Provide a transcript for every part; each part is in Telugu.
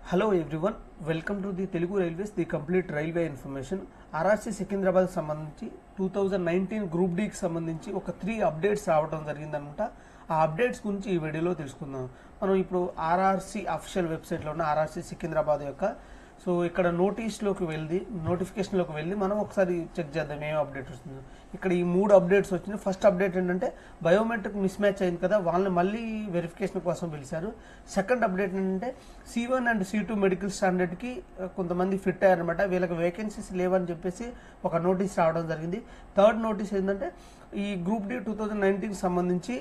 hello everyone welcome to the Telugu railways the complete railway information RRC Secunderabad సంబంధించి టూ థౌజండ్ నైన్టీన్ గ్రూప్ డీకి సంబంధించి ఒక త్రీ అప్డేట్స్ రావడం జరిగిందనమాట ఆ అప్డేట్స్ గురించి ఈ వీడియోలో తెలుసుకుందాం మనం ఇప్పుడు ఆర్ఆర్సీ అఫీషియల్ వెబ్సైట్లో ఉన్న ఆర్ఆర్సీ సికింద్రాబాద్ యొక్క సో ఇక్కడ నోటీస్లోకి వెళ్ళి నోటిఫికేషన్లోకి వెళ్ళి మనం ఒకసారి చెక్ చేద్దాం ఏం అప్డేట్ వస్తుందో ఇక్కడ ఈ మూడు అప్డేట్స్ వచ్చినాయి ఫస్ట్ అప్డేట్ ఏంటంటే బయోమెట్రిక్ మిస్ మ్యాచ్ అయింది కదా వాళ్ళని మళ్ళీ వెరిఫికేషన్ కోసం పిలిచారు సెకండ్ అప్డేట్ ఏంటంటే C one and C two medical స్టాండర్డ్కి కొంతమంది ఫిట్ అయ్యారనమాట వీళ్ళకి వేకెన్సీస్ లేవని చెప్పేసి ఒక నోటీస్ రావడం జరిగింది థర్డ్ నోటీస్ ఏంటంటే ఈ గ్రూప్ డి టూ థౌజండ్ నైన్టీన్కి సంబంధించి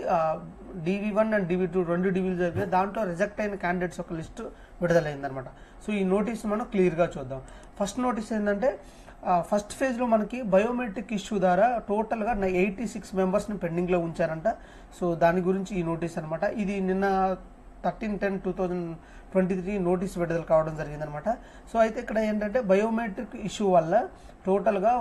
DV one and DV two రెండు డివిలు జరిగాయి దాంట్లో రిజెక్ట్ అయిన క్యాండిడేట్స్ ఒక లిస్టు విడుదలైందనమాట సో ఈ నోటీస్ మనం క్లియర్గా చూద్దాం ఫస్ట్ నోటీస్ ఏంటంటే ఫస్ట్ ఫేజ్లో మనకి బయోమెట్రిక్ ఇష్యూ ద్వారా టోటల్గా ఎయిటీ సిక్స్ మెంబర్స్ని పెండింగ్లో ఉంచారంట సో దాని గురించి ఈ నోటీస్ అనమాట ఇది నిన్న thirteen ten two thousand twenty three notice విడుదల కావడం జరిగిందనమాట సో అయితే ఇక్కడ ఏంటంటే బయోమెట్రిక్ ఇష్యూ వల్ల టోటల్గా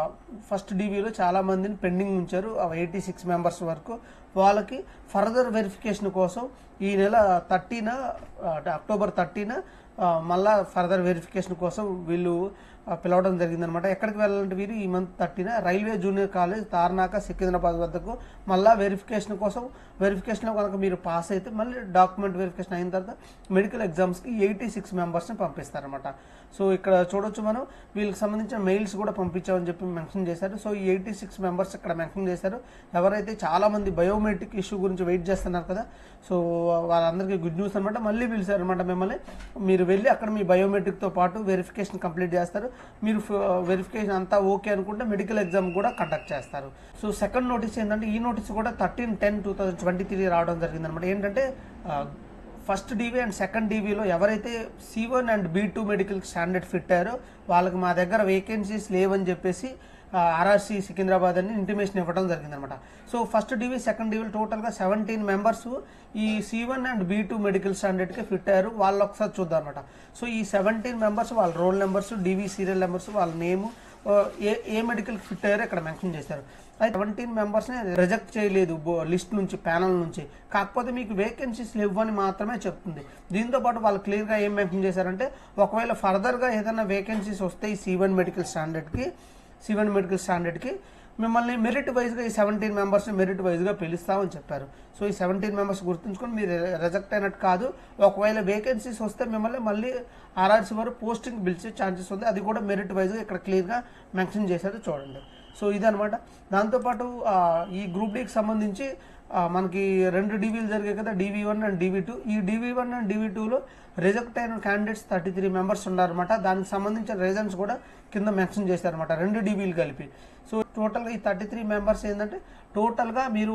ఫస్ట్ డీవీలో చాలా మందిని పెండింగ్ ఉంచారు ఎయిటీ సిక్స్ మెంబర్స్ వరకు వాళ్ళకి ఫర్దర్ వెరిఫికేషన్ కోసం ఈ నెల థర్టీన అక్టోబర్ థర్టీన మళ్ళా ఫర్దర్ వెరిఫికేషన్ కోసం వీళ్ళు ఆ, పిలవడం జరిగిందనమాట ఎక్కడికి వెళ్ళాలంటే వీరు ఈ month thirteen railway junior college Tarnaka Secunderabad వద్దకు మళ్ళా వెరిఫికేషన్ కోసం వెరిఫికేషన్లో కనుక మీరు పాస్ అయితే మళ్ళీ డాక్యుమెంట్ వెరిఫికేషన్ అయిన తర్వాత మెడికల్ ఎగ్జామ్స్కి ఎయిటీ సిక్స్ మెంబర్స్ని పంపిస్తారనమాట సో ఇక్కడ చూడొచ్చు మనం వీళ్ళకి సంబంధించిన మెయిల్స్ కూడా పంపించామని చెప్పి మెన్షన్ చేశారు సో ఈ ఎయిటీ సిక్స్ మెంబర్స్ ఇక్కడ మెన్షన్ చేశారు ఎవరైతే చాలా మంది బయోమెట్రిక్ ఇష్యూ గురించి వెయిట్ చేస్తున్నారు కదా సో వాళ్ళందరికీ గుడ్ న్యూస్ అనమాట మళ్ళీ పిలిచారు అనమాట మిమ్మల్ని మీరు వెళ్ళి అక్కడ మీ బయోమెట్రిక్తో పాటు వెరిఫికేషన్ కంప్లీట్ చేస్తారు మీరు వెరిఫికేషన్ అంతా ఓకే అనుకుంటే మెడికల్ ఎగ్జామ్ కూడా కండక్ట్ చేస్తారు సో సెకండ్ నోటీస్ ఏంటంటే ఈ నోటీస్ కూడా thirteen ten two thousand twenty three రావడం జరిగిందనమాట ఏంటంటే ఆ, ఫస్ట్ డీవీ అండ్ సెకండ్ డీవీలో ఎవరైతే C one and B two medical standard fit అయ్యారో వాళ్ళకి మా దగ్గర వేకెన్సీస్ లేవని చెప్పేసి ఆర్ఆర్సీ సికింద్రాబాద్ అని ఇంటిమేషన్ ఇవ్వడం జరిగిందనమాట సో ఫస్ట్ డివి సెకండ్ డివిలో టోటల్గా సెవెంటీన్ మెంబర్స్ ఈ C one and B two medical స్టాండర్డ్కి ఫిట్ అయ్యారు వాళ్ళు ఒకసారి చూద్దాం అనమాట సో ఈ సెవెంటీన్ మెంబర్స్ వాళ్ళ roll numbers DV serial numbers వాళ్ళ నేము ఏ ఏ మెడికల్ ఫిట్ అయ్యారో ఇక్కడ మెన్షన్ చేశారు అయితే సెవెంటీన్ మెంబర్స్ని రిజెక్ట్ చేయలేదు లిస్ట్ నుంచి ప్యానల్ నుంచి కాకపోతే మీకు వేకెన్సీస్ లేవని మాత్రమే చెప్తుంది దీంతో పాటు వాళ్ళు క్లియర్గా ఏం మెన్షన్ చేశారంటే ఒకవేళ ఫర్దర్గా ఏదైనా వేకెన్సీస్ వస్తే ఈ సి వన్ మెడికల్ స్టాండర్డ్కి సి వన్ మెడికల్ స్టాండర్డ్కి మిమ్మల్ని మెరిట్ వైజ్గా ఈ సెవెంటీన్ మెంబర్స్ని మెరిట్ వైజ్గా పిలుస్తామని చెప్పారు సో ఈ సెవెంటీన్ మెంబర్స్ గుర్తుంచుకొని మీరు రిజెక్ట్ అయినట్టు కాదు ఒకవేళ వేకెన్సీస్ వస్తే మిమ్మల్ని మళ్ళీ ఆర్ఆర్సీ వారు పోస్టింగ్ పిలిచే ఛాన్సెస్ ఉంది అది కూడా మెరిట్ వైజ్గా ఇక్కడ క్లియర్గా మెన్షన్ చేశారు చూడండి సో ఇదనమాట దాంతోపాటు ఆ, ఈ గ్రూప్ డీకి సంబంధించి ఆ, మనకి రెండు డీవీలు జరిగాయి కదా DV one and DV two ఈ డీవీ వన్ అండ్ డీవీ టూలో రిజెక్ట్ అయిన క్యాండిడేట్స్ థర్టీ త్రీ మెంబర్స్ ఉన్నారన్నమాట దానికి సంబంధించిన రీజన్స్ కూడా కింద మెన్షన్ చేశారన్నమాట రెండు డీవీలు కలిపి సో టోటల్గా ఈ థర్టీ త్రీ మెంబర్స్ ఏంటంటే టోటల్గా మీరు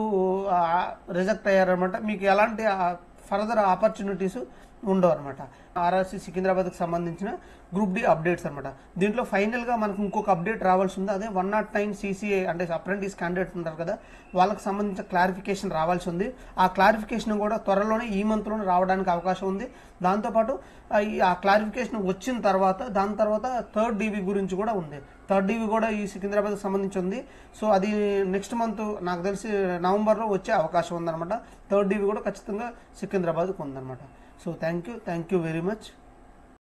రిజెక్ట్ అయ్యారనమాట మీకు ఎలాంటి ఫర్దర్ ఆపర్చునిటీస్ ఉండవు అనమాట ఆర్ఆర్సీ సికింద్రాబాద్కి సంబంధించిన గ్రూప్ డి అప్డేట్స్ అనమాట దీంట్లో ఫైనల్గా మనకు ఇంకొక అప్డేట్ రావాల్సి ఉంది అదే వన్ నాట్ నైన్ సీసీఏ అంటే అప్రెంటిస్ క్యాండిడేట్స్ ఉంటారు కదా వాళ్ళకి సంబంధించిన క్లారిఫికేషన్ రావాల్సి ఉంది ఆ క్లారిఫికేషన్ కూడా త్వరలోనే ఈ మంత్లోనే రావడానికి అవకాశం ఉంది దాంతోపాటు ఆ ఈ- ఆ క్లారిఫికేషన్ వచ్చిన తర్వాత దాని తర్వాత థర్డ్ డీవీ గురించి కూడా ఉంది థర్డ్ డీవీ కూడా ఈ సికింద్రాబాద్కి సంబంధించి ఉంది సో అది నెక్స్ట్ మంత్ నాకు తెలిసి నవంబర్లో వచ్చే అవకాశం ఉందన్నమాట థర్డ్ డీవీ కూడా ఖచ్చితంగా సికింద్రాబాద్కి ఉందన్నమాట so thank you thank you very much